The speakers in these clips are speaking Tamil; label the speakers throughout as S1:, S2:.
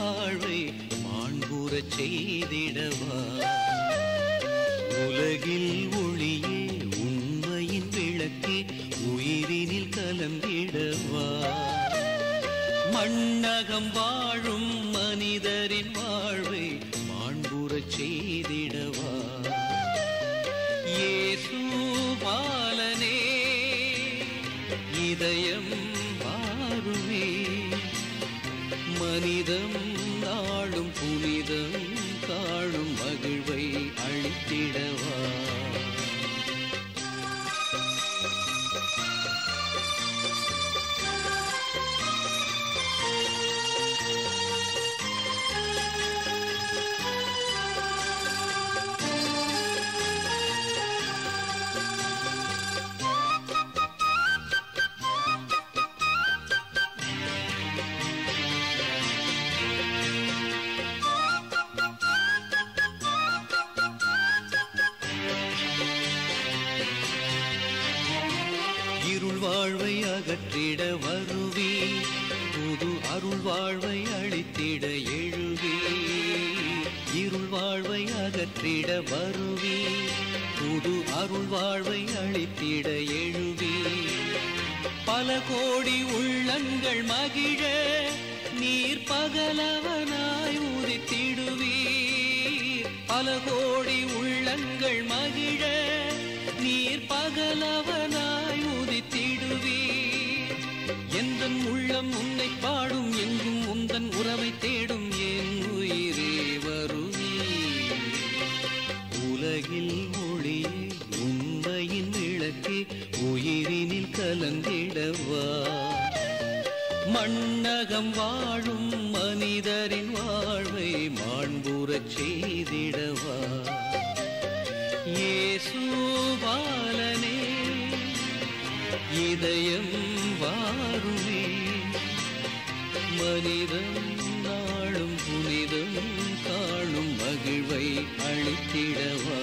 S1: வாழ்வை மாண்புறச் செய்திடவா உலகில் ஒளியே உண்மையின் விளக்கே உயிரினில் கலந்திடவா மண்ணகம் வாழும் மனிதரின் வாழ்வை மாண்புறச் செய்திடவா இயேசு பாலனே இதயம் மாறுமே மனிதம் நாளும் புனிதம் காணும் மகிழ்வை அளித்திடவா இருள் வாழ்வை அகற்றிட வருவி புது அருள் வாழ்வை அளித்திட எழுவி இருள் வாழ்வை அகற்றிட வருவி புது அருள் வாழ்வை அளித்திட எழுவி பல கோடி உள்ளங்கள் மகிழ நீர் பகலவனாய் உதித்திடுவீர் பல கோடி உள்ளங்கள் மகிழ நீர் பகலவனாய் உதித்திடுவீர் எந்தன் உள்ளம் உன்னை பாடும் எங்கும் உந்தன் உறவை தேடும் என் உயிரே வருவீர் உலகில் ஒளியே உண்மையின் விளக்கே உயிரினில் கலந்திடவா மண்ணகம் வாழும் மனிதரின் வாழ்வை மாண்புறச் செய்திடவா இயேசு பாலனே இதயம் வாருமே மனிதம் நாளும் புனிதம் காணும் மகிழ்வை அளித்திடவா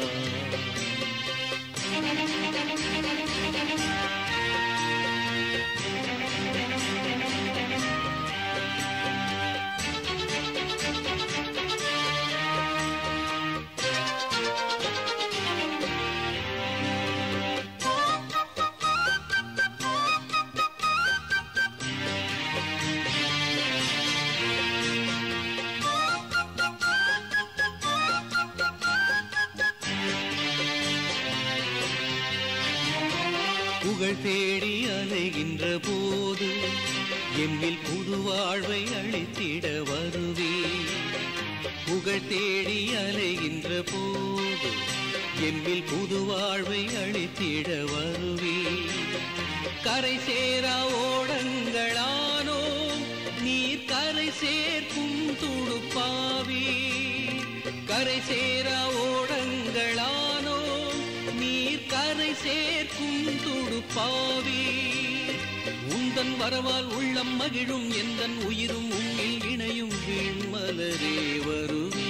S1: புகழ் தேடி அலைகின்ற போது எம்மில் புது வாழ்வை அளித்திட வருவே புகழ் தேடி அலைகின்ற போது எம்மில் புது வாழ்வை அளித்திட வருவே கரை சேரா ஓடங்களானோ நீர் கரை சேர்க்கும் துடுப்பாவி கரை சேரா ஓடங்களானோ நீர் கரை சேர்க்கும் துடுப்பாவி உந்தன் வரவால் உள்ளம் மகிழும் எந்தன் உயிரும் உன்னில் இணையும் வீண்மலரே வருவே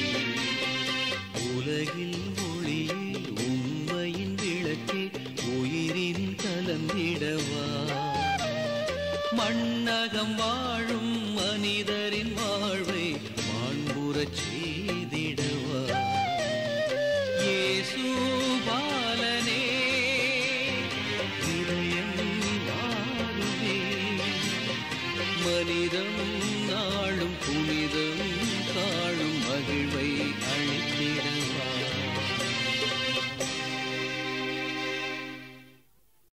S1: உலகில் ஒளியே உண்மையின் விளக்கே உயிரின் கலந்திடவா மண்ணகம் வாழும் மனிதரின் வாழ்வை மாண்புறச் செய்திடவா இயேசு பாலனே இதயம் வாருமே மனிதம்